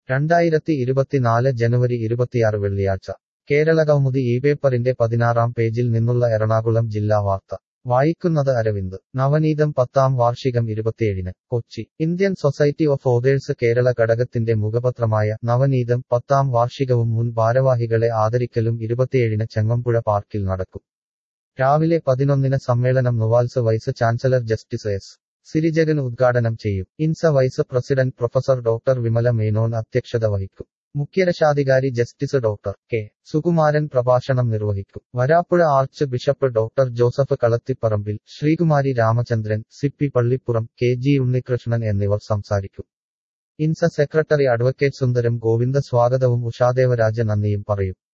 രണ്ടായിരത്തി ഇരുപത്തിനാല് ജനുവരി ഇരുപത്തിയാറ് വെള്ളിയാഴ്ച കേരളകൗമുദി ഈ പേപ്പറിന്റെ പതിനാറാം പേജിൽ നിന്നുള്ള എറണാകുളം ജില്ലാ വാർത്ത വായിക്കുന്നത് അരവിന്ദ് നവനീതം പത്താം വാർഷികം ഇരുപത്തിയേഴിന് Kochi Indian society of authors Kerala ഘടകത്തിന്റെ മുഖപത്രമായ നവനീതം പത്താം വാർഷികവും മുൻ ഭാരവാഹികളെ ആദരിക്കലും ഇരുപത്തിയേഴിന് ചെങ്ങമ്പുഴ പാർക്കിൽ നടക്കും രാവിലെ പതിനൊന്നിന് സമ്മേളനം NUALS vice chancellor justice S Sirijagan ഉദ്ഘാടനം ചെയ്യും INSA vice president professor doctor Vimala Menon അധ്യക്ഷത വഹിക്കും മുഖ്യരക്ഷാധികാരി ജസ്റ്റിസ് ഡോക്ടർ കെ സുകുമാരൻ പ്രഭാഷണം നിർവഹിക്കും Varapuzha archbishop doctor Joseph Kalathiparambil Sreekumari Ramachandran Sippy Pallippuram K G Unnikrishnan എന്നിവർ സംസാരിക്കും INSA secretary advocate Sundaram Govinda സ്വാഗതവും ഉഷാദേവരാജ നന്ദിയും പറയും